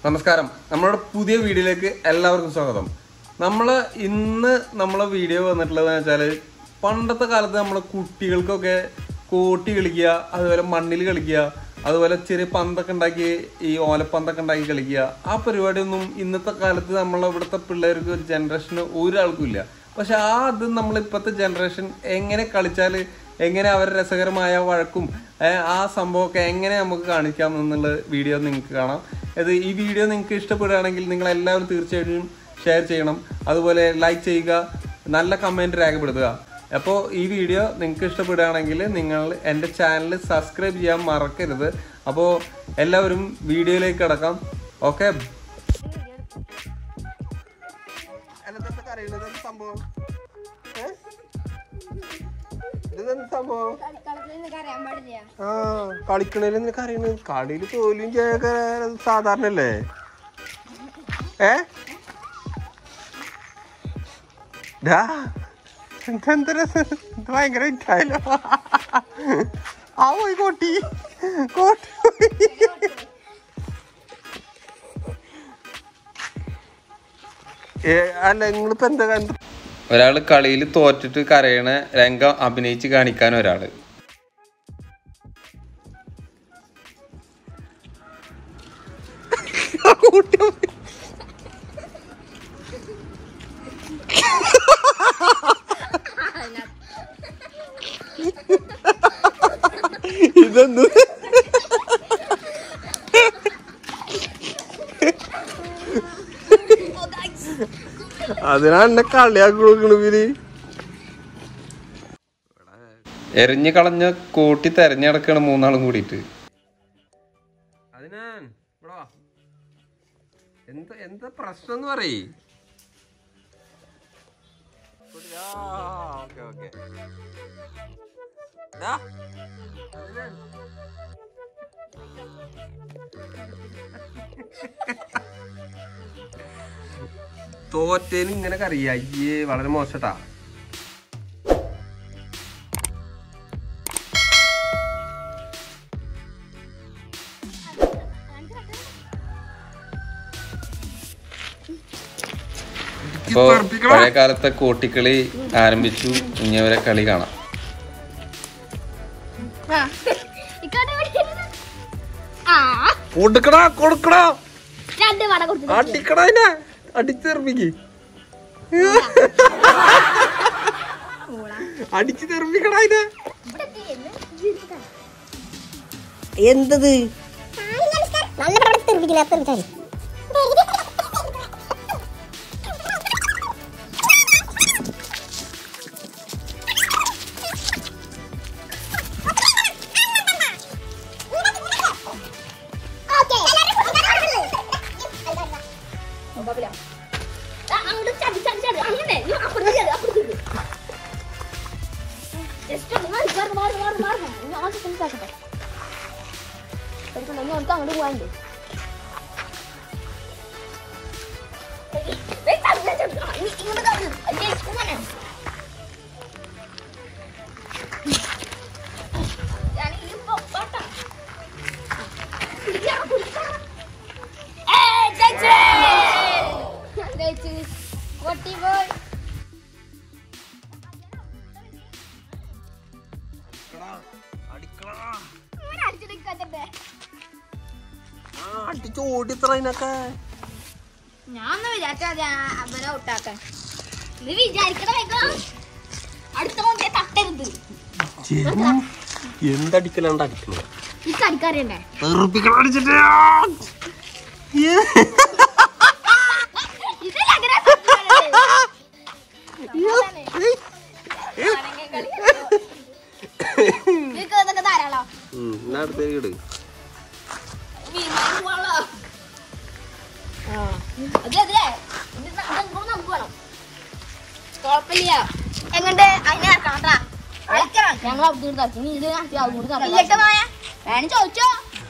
നമസ്കാരം നമ്മുടെ പുതിയ വീഡിയോയിലേക്ക് എല്ലാവർക്കും സ്വാഗതം നമ്മൾ ഇന്ന് നമ്മളെ വീഡിയോ വന്നിട്ടുള്ളതെന്ന് വെച്ചാൽ പണ്ടത്തെ കാലത്ത് നമ്മളെ കുട്ടികൾക്കൊക്കെ കോട്ടി കളിക്കുക അതുപോലെ മണ്ണിൽ കളിക്കുക അതുപോലെ ചെറിയ പന്തൊക്കെ ഉണ്ടാക്കി ഈ ഓലപ്പന്തൊക്കെ ഉണ്ടാക്കി കളിക്കുക ആ പരിപാടിയൊന്നും ഇന്നത്തെ കാലത്ത് നമ്മളെ ഇവിടുത്തെ പിള്ളേർക്ക് ഒരു ജനറേഷന് ഒരാൾക്കും ഇല്ല പക്ഷെ ആ അത് നമ്മൾ ഇപ്പോഴത്തെ ജനറേഷൻ എങ്ങനെ കളിച്ചാൽ എങ്ങനെ അവർ രസകരമായ വഴക്കും ഏ, ആ സംഭവമൊക്കെ എങ്ങനെ നമുക്ക് കാണിക്കാം എന്നുള്ള വീഡിയോ നിങ്ങൾക്ക് കാണാം അത് ഈ വീഡിയോ നിങ്ങൾക്ക് ഇഷ്ടപ്പെടുകയാണെങ്കിൽ നിങ്ങൾ എല്ലാവരും തീർച്ചയായിട്ടും ഷെയർ ചെയ്യണം അതുപോലെ ലൈക്ക് ചെയ്യുക നല്ല കമൻറ്റ് രേഖപ്പെടുത്തുക അപ്പോൾ ഈ വീഡിയോ നിങ്ങൾക്ക് ഇഷ്ടപ്പെടുകയാണെങ്കിൽ നിങ്ങൾ എൻ്റെ ചാനൽ സബ്സ്ക്രൈബ് ചെയ്യാൻ മറക്കരുത് അപ്പോൾ എല്ലാവരും വീഡിയോയിലേക്ക് കിടക്കാം ഓക്കെ സംഭവം സംഭവം കളിക്കളത്തിൽ നിനക്ക് അറിയാൻ പാടില്ല ആ കളിക്കണേല് നിനക്ക് അറിയണ കളിയിൽ തോലും ജയൊക്കെ സാധാരണ അല്ലേ ഏ ഡാ, ഇതെന്ത് രസം. ഇത് ഭയങ്കര ഇറ്റായാലോ ആ പോയി കോട്ടി കോട്ടി പോയി. ഏ, അല്ല നിങ്ങളിപ്പോ എന്താ കണ്ടു ഒരാള് കളിയിൽ തോറ്റിട്ട് കരയണ രംഗം അഭിനയിച്ച് കാണിക്കാൻ ഒരാള് ഇതൊന്നും അതിനാ എന്നെ കളിയാക്കി കൊടുക്കണ ഇവര് എറിഞ്ഞു കളഞ്ഞ കൂട്ടി തെരഞ്ഞെടുക്കണ മൂന്നാളും കൂടിയിട്ട് അതിനാൻ ഇവിടെ വാ. എന്താ എന്താ പ്രശ്നം എന്ന് പറയ് ഓക്കെ ഓക്കെ തോറ്റേന് ഇങ്ങനെ കറിയ അയ്യേ വളരെ മോശട്ടാ ഇപ്പോ പഴയ കാലത്തെ കോട്ടിക്കളി ആരംഭിച്ചു ഇനി അവരെ കളി കാണാം ആ കൊടുക്കടാ കൊടുക്കടാ രണ്ട് വട കൊടുത്തു അടിക്കടാ അതിനെ അടിച്ചെറുപ്പിക്ക് അടിച്ചു തെറിപ്പിക്കടാ അതിനെ എന്തത് നല്ല പ്രവർത്തി തെറിപ്പിക്കില്ല തെറിച്ചാല് അങ്ങോട്ട് ചടി ചടി ചടി അങ്ങനെ നീ അപ്പുറത്ത് ചടി അപ്പുറത്ത് ചടി. Just ഒന്ന് മാറി മാറി മാറി മാറി മാറി നീ ആദ്യം സംസാരിക്കട്ടെ പേടിക്കണ്ട, ഇനി അവർക്ക് അങ്ങോട്ട് പോകാനുണ്ട് ദേ, ചടി, ചടി, ചടി. ആ, ഇനി ഇങ്ങോട്ട് ചടി. അയ്യേ, ഇങ്ങനെ. ഞാനിപ്പോ പോട്ടെ. പിടിക്കാം, പിടിക്കാം. ഏയ്, ജയിച്ചേ! ജയിച്ചു. പൊട്ടി പോയി. ഇങ്ങനെ അടിച്ചിട്ട് നിൽക്കാത്തത്. അടിച്ചു ഓടിത്ര അതിനൊക്കെ ഞാൻ ഒന്ന് വിചാരിച്ചാ അവരെ ഔട്ടാക്കാൻ നീ വിചാരിക്കണ വേഗം അടുത്ത കൊണ്ടേ തട്ടരുത് എന്തടിക്കലാണ്ട് അടിക്കണത് ഈ കളിക്കറിയണ്ടേ തെറിപ്പിക്കണം അടിച്ചിട്ട് ഇതിൽ അങ്ങനെ തട്ടുന്നത്. അതാണ്. ആണെങ്കിൽ കളി. നിനക്ക് ഇതൊക്കെ ധാരാളം എന്നാ അടുത്തേക്ക് ഇട് വീണാൽ പോവാളോ. അത് അതിലേ ഇത് ന- ഇതെങ്കിലും നമുക്ക് വേണം കുഴപ്പമില്ല എങ്ങണ്ട് അതിനെ ഇറക്കണം ഞങ്ങൾ അവിടെ ഇതാക്കി നീ ഇത് വേണം ചോദിച്ചോ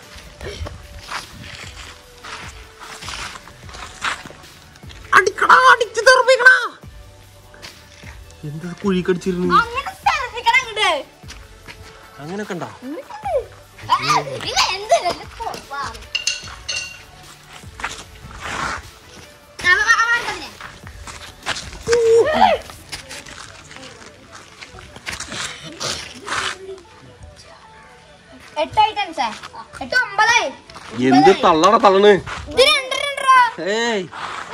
അടിക്കടാ അടിച്ചു തെറിപ്പിക്കടാ എന്താ കുഴി കടിച്ചിരുന്നു അങ്ങനെ സ്ഥലത്തിക്കണം അങ്ങോട്ട് അങ്ങനൊക്കെ ഉണ്ടാ ആ, ഇത് എന്ത് രസം. വാ. എട്ട് ഐറ്റംസ് എട്ട് ഒമ്പതായി എന്ത് തള്ളട തള്ളണ് ഇത് രണ്ട് രണ്ടോ ഏയ്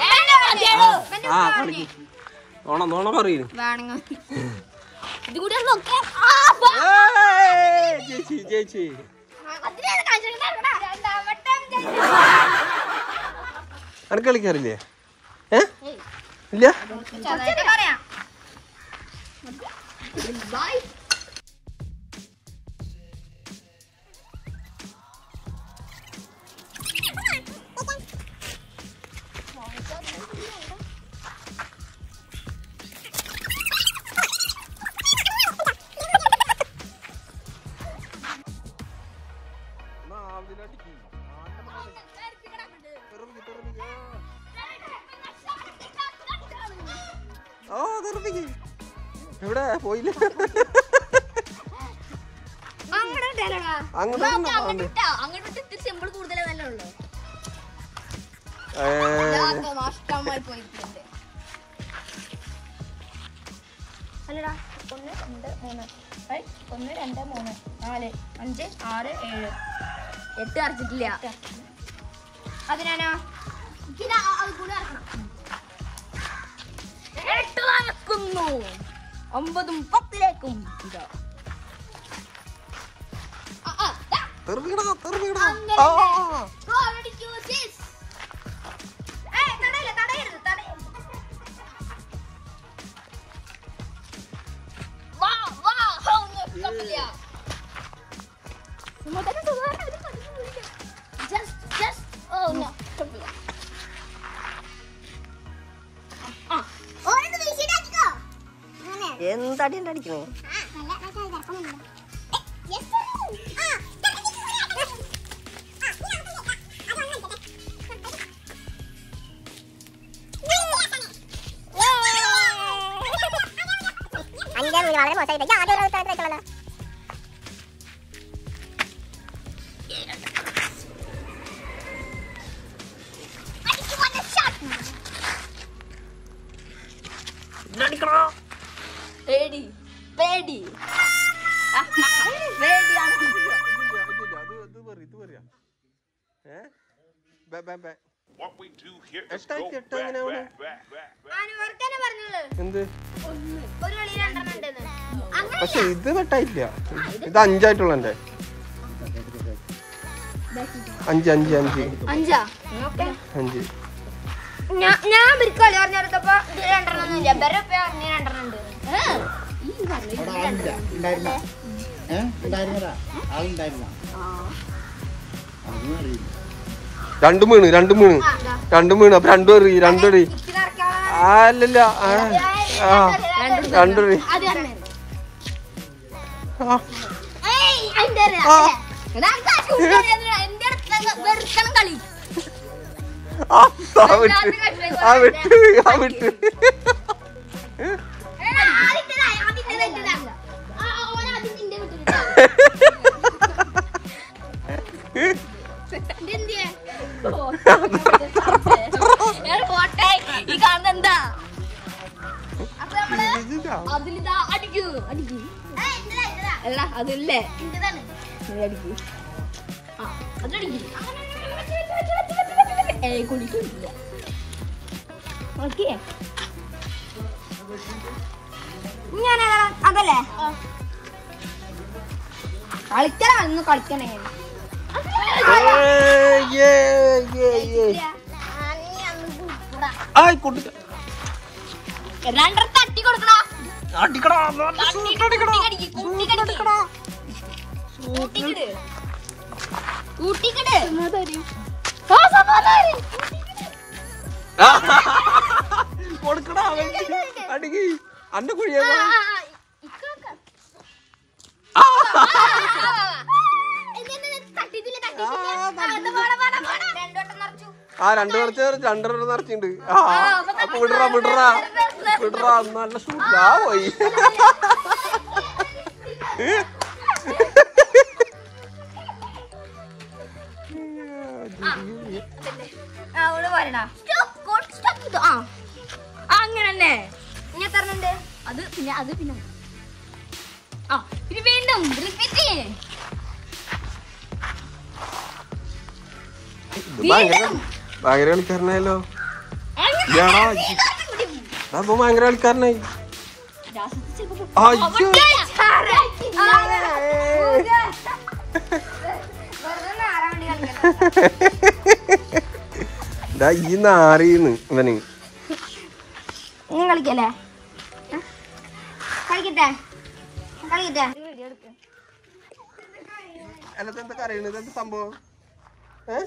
ആ കളിക്ക് നോണ നോണ പറയൂ വേണമെങ്കിൽ ഇത് കൂടി ഒന്ന് നോക്കിയേ ചേച്ചി ചേച്ചി അതിനാണ് കാണിച്ചിട്ടുണ്ടായിരുന്നെടാ. രണ്ടാവട്ടം ജയിച്ചു. അനക്ക് കളിക്കാറില്ലേ ഏ ഇല്ല ചെറുതായിട്ട് പറയാം. Bye. ഓ തെറിപ്പിക്ക് എവിടെ പോയില്ല അങ്ങോട്ട് ഇട്ടേലെടാ. അങ്ങോട്ട് നോക്ക്, ഇടണ്ട. അങ്ങോട്ട് ഇട്ടാ. അങ്ങോട്ട് ഇട്ട് ഇത്തിരി സിമ്പിൾ കൂടുതലേ തന്നെ ഉള്ളൂ ഏ, ഇതാകെ നഷ്ടമായി പോയിട്ടുണ്ട് അല്ലടാ ഒന്ന് രണ്ട് മൂന്ന് ഏയ്, ഒന്ന് രണ്ട് മൂന്ന് നാല് അഞ്ച് ആറ് ഏഴ് എട്ട് അരച്ചിട്ടില്ല അതിനാനോ എട്ട് നടക്കുന്നു ഒമ്പതും പത്തിലേക്കും ഇതാ. ആ, ആ, ദാ. തെറിപ്പിക്കടാ തെറിപ്പിക്കടാ അങ്ങനെ. ആ Go, ready, two, six. ഏയ്, തടയില്ല, തടയരുത്, തടയരുത്. വാ, വാ, ഹോ, നിർത്തത്തില്ല. സുമതനെ സുധാരണ ഒരു പതിവ് പോയില്ല. Just, just, oh, no, നിർത്തത്തില്ല. ആ, ഓരോന്ന് വീശിയിട്ടാക്കിക്കോ. അങ്ങനെ. എന്താടി എന്റെ അടിക്കണേ ആ, നല്ല, നല്ല ഇറക്കമുണ്ട്. ഏ, yes, sir. ആ, അഞ്ചാം വീട് വളരെ മോശമായിട്ട് ഞാൻ ആദ്യം ഒരു ഉത്തരത്തിൽ വെച്ചോളാം പേടി പേടി പേടിയാണ് What we do here is എട്ടായി go എട്ട് അങ്ങനെ back, ആവണേ? back, back, back. അനുവർക്കനെ പറഞ്ഞത് എന്ത് ഒരു കളി രണ്ടെണ്ണം ഉണ്ടെന്ന് അങ്ങനെ പക്ഷെ ഇത് വെട്ടായില്ല ഇത് അഞ്ചായിട്ടുള്ള എന്റെ അഞ്ച് അഞ്ച് അഞ്ച് അഞ്ചാ ഓക്കെ അഞ്ച് ഞാൻ ഞാൻ ഇവർക്ക് കളി പറഞ്ഞെടുത്തപ്പോ ഇത് രണ്ടെണ്ണം ഒന്നും ഇല്ല ഇവരെ ഇപ്പൊ പറഞ്ഞ രണ്ടെണ്ണം ഉണ്ട് അവിടെ ആളില്ല ഉണ്ടായിരുന്ന ഏ ഉണ്ടായിരുന്നതാ ആളുണ്ടായിരുന്ന അതൊന്നും അറിയില്ല രണ്ടും വീണ് രണ്ടും വീണ് രണ്ടും വീണ് അപ്പൊ രണ്ടും എറി രണ്ടും എറി ആ അല്ലല്ല ആ ആ രണ്ടും എറി അത് തന്നെ ആ ഏയ്, അതിന്റെ ഒരു- ആ. എടാ, അതാ ചൂണ്ടല് എന്റെ അടുത്ത് വെറുക്കണം കളി ആ ആ വിട്ട് ആ വിട്ട് ആ വിട്ട് എടാ, ആദ്യത്തേതാ, ആദ്യത്തേതാ, ആദ്യത്തേതാ. ആ, ആ, ഓൻ ആദ്യം നിന്റെ വീട്ടിലിട്ടാ. ഇതെന്തിയെ? ഞാൻ പോട്ടെ ഈ കാണുന്ന എന്താ അപ്പൊ നമ്മള് അതിലിതാ അടിക്കൂ അടിക്കൂ അല്ല അതില്ലേ നീ അടിക്കൂ ആ അതടിക്കൂ ഏയ് കുടിക്കില്ല ഓക്കെ ഞാൻ അതല്ലേ കളിക്കണം ഇന്ന് കളിക്കണേ ഏയ്, ഏയ്, ഏയ്, ഏയ്. ആയ് കൊണ്ടില്ല രണ്ടര തട്ടി കൊടുക്കണോ അടിക്കടാ കൊടുക്കടാ അടിക്ക് അന്റെ കുഴിയാ ആ രണ്ട് കുറച്ച് രണ്ടെണ്ണം നിറച്ചിട്ടുണ്ട് ആ അപ്പൊ വിടറാ വിടറാ വിടറാ നല്ല ഷൂട്ടാ പോയി അവള് പറയണ അങ്ങനെ തന്നെ ഇങ്ങനത്തെ അത് പിന്നെ ആ പിന്നെ വീണ്ടും റിപ്പീറ്റ് ഇത് ഭയങ്കര ഭയങ്കര കളിക്കാരനായല്ലോ ഇയാളോ അപ്പൊ ഭയങ്കര കളിക്കാരനായി അയ്യോ ദാ ഈ നാറിന്ന് ഇവന് നീ കളിക്കല്ലേ കളിക്കട്ടെ കളിക്കട്ടെ അല്ലതെന്താ കരയണത് ഇതെന്താ സംഭവം ഏ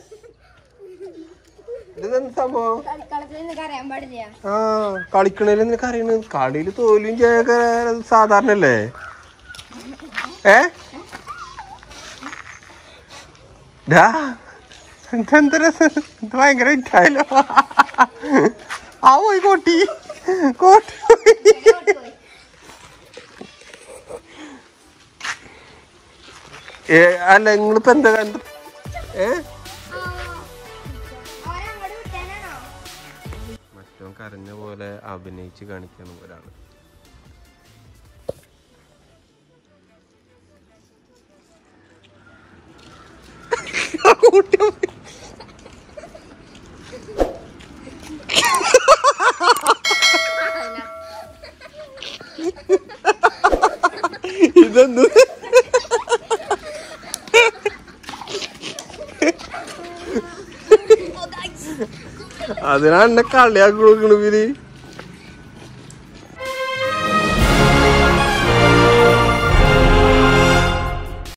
ഇതെന്താ സംഭവം കളിക്കളത്തിൽ നിനക്ക് അറിയാൻ പാടില്ല ആ കളിക്കണേല് നിനക്ക് അറിയണത് കളിയില് തോൽവിയും ജയൊക്കെ സാധാരണ അല്ലേ ഏ ഡാ ഇതെന്ത് രസം ഇത് ഭയങ്കര ഇറ്റായാലോ ആ പോയി കോട്ടി കോട്ടി പോയി. ഏ അല്ല നിങ്ങളിപ്പോ എന്താ എന്താ ഏ മറ്റവൻ കരഞ്ഞ പോലെ അഭിനയിച്ച് കാണിക്കണം ഒരാള് ഇതെന്ത് അതിനാ എന്നെ കളിയാക്കി കൊടുക്കണ ഇവര്